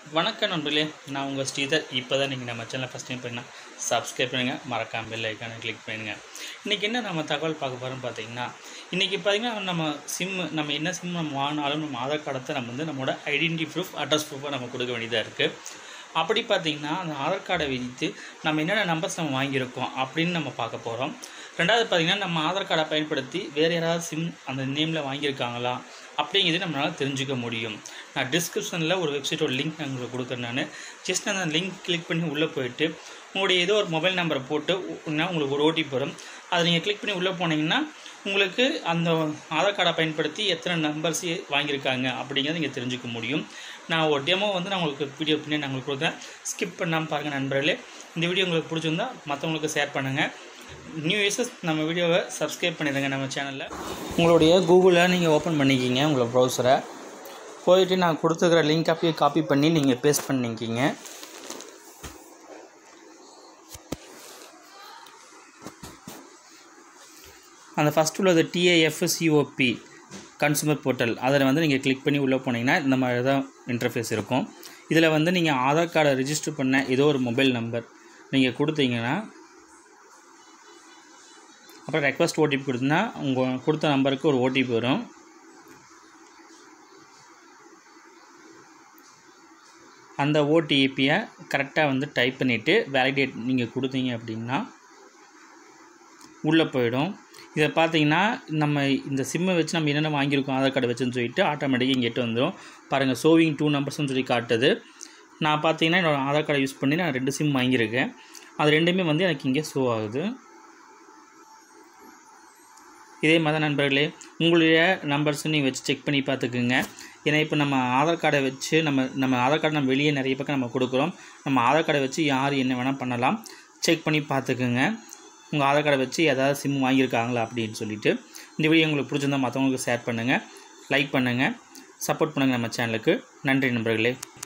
வணக்கம் நண்பர்களே நான் உங்கள் ஸ்ரீதர் இப்போ தான் நீங்கள் நம்ம சேனலை ஃபஸ்ட் டைம் பண்ணால் சப்ஸ்கிரைப் பண்ணுங்கள் மறக்காம பெல் ஐக்கானை கிளிக் பண்ணுங்க இன்றைக்கி என்ன நம்ம தகவல் பார்க்க போகிறோம்னு பார்த்தீங்கன்னா இன்றைக்கி பார்த்தீங்கன்னா நம்ம சிம் நம்ம என்ன சிம் நம்ம வாங்கினாலும் நம்ம ஆதார் கார்டத்தை நம்ம வந்து நம்மளோட ஐடென்டி ப்ரூஃப் அட்ரஸ் ப்ரூஃபாக நம்ம கொடுக்க வேண்டியதாக இருக்குது அப்படி பார்த்தீங்கன்னா அந்த ஆதார் கார்டை விதித்து நம்ம என்னென்ன நம்பர்ஸ் நம்ம வாங்கியிருக்கோம் அப்படின்னு நம்ம பார்க்க போகிறோம் ரெண்டாவது பார்த்தீங்கன்னா நம்ம ஆதார் கார்டை பயன்படுத்தி வேறு யாராவது சிம் அந்த நேமில் வாங்கியிருக்காங்களா அப்படிங்கிறது நம்மளால் தெரிஞ்சுக்க முடியும் நான் டிஸ்கிரிப்ஷனில் ஒரு வெப்சைட்டோட லிங்க் நான் உங்களுக்கு கொடுக்குறேன் நான் ஜஸ்ட் அந்த லிங்க் கிளிக் பண்ணி உள்ளே போயிட்டு உங்களுடைய ஏதோ ஒரு மொபைல் நம்பரை போட்டு உ- உங்களுக்கு ஒரு ஓடிபி வரும் அதை நீங்கள் கிளிக் பண்ணி உள்ளே போனீங்கன்னா உங்களுக்கு அந்த ஆதார் கார்டை பயன்படுத்தி எத்தனை நம்பர்ஸ் வாங்கியிருக்காங்க அப்படிங்கிறத நீங்கள் தெரிஞ்சுக்க முடியும் நான் ஒரு டெமோ வந்து நான் உங்களுக்கு வீடியோ பின்னாடி நான் உங்களுக்கு கொடுக்குறேன் ஸ்கிப் பண்ணாமல் பாருங்கள் நண்பர்களே இந்த வீடியோ உங்களுக்கு பிடிச்சிருந்தா மற்றவங்களுக்கு ஷேர் பண்ணுங்கள் நியூ யூசர்ஸ் நம்ம வீடியோவை சப்ஸ்கிரைப் பண்ணிடுங்க நம்ம சேனலில் உங்களுடைய கூகுளில் நீங்கள் ஓப்பன் பண்ணிக்கிங்க உங்களோட ப்ரௌசரை போயிட்டு நான் கொடுத்துருக்கிற லிங்க் அப்படியே காப்பி பண்ணி நீங்கள் பேஸ்ட் பண்ணிக்கிங்க அந்த ஃபஸ்ட் உள்ளது டிஏஎஃப்சிஓபி கன்சூமர் போர்ட்டல் அதில் வந்து நீங்கள் கிளிக் பண்ணி உள்ளே போனீங்கன்னா இந்த மாதிரி தான் இன்டர்ஃபேஸ் இருக்கும் இதில் வந்து நீங்கள் ஆதார் கார்டை ரிஜிஸ்டர் பண்ண ஏதோ ஒரு மொபைல் நம்பர் நீங்கள் கொடுத்தீங்கன்னா அப்புறம் ரெக்வஸ்ட் ஓடிபி கொடுத்தீங்கன்னா உங்கள் கொடுத்த நம்பருக்கு ஒரு ஓடிபி வரும் அந்த ஓடிபியை கரெக்டாக வந்து டைப் பண்ணிவிட்டு வேலிடேட் நீங்கள் கொடுத்தீங்க அப்படின்னா உள்ளே போயிடும் இதை பார்த்தீங்கன்னா நம்ம இந்த சிம்மை வச்சு நம்ம என்னென்ன வாங்கியிருக்கோம் ஆதார் கார்டு வச்சுன்னு சொல்லிட்டு ஆட்டோமேட்டிக்காக இங்கே எட்டு வந்துடும் பாருங்கள் சோவிங் டூ நம்பர்ஸ்னு சொல்லி காட்டுது நான் பார்த்தீங்கன்னா என்னோட ஆதார் கார்டை யூஸ் பண்ணி நான் ரெண்டு சிம் வாங்கியிருக்கேன் அது ரெண்டுமே வந்து எனக்கு இங்கே ஷோ ஆகுது இதே மாதிரி தான் நண்பர்களே உங்களுடைய நம்பர்ஸ் நீங்கள் வச்சு செக் பண்ணி பார்த்துக்குங்க ஏன்னா இப்போ நம்ம ஆதார் கார்டை வச்சு நம்ம நம்ம ஆதார் கார்டு நம்ம வெளியே நிறைய பக்கம் நம்ம கொடுக்குறோம் நம்ம ஆதார் கார்டை வச்சு யார் என்ன வேணால் பண்ணலாம் செக் பண்ணி பார்த்துக்குங்க உங்கள் ஆதார் கார்டை வச்சு ஏதாவது சிம் வாங்கியிருக்காங்களா அப்படின்னு சொல்லிட்டு இந்த வீடியோ உங்களுக்கு பிடிச்சிருந்தா மற்றவங்களுக்கு ஷேர் பண்ணுங்கள் லைக் பண்ணுங்கள் சப்போர்ட் பண்ணுங்கள் நம்ம சேனலுக்கு நன்றி நண்பர்களே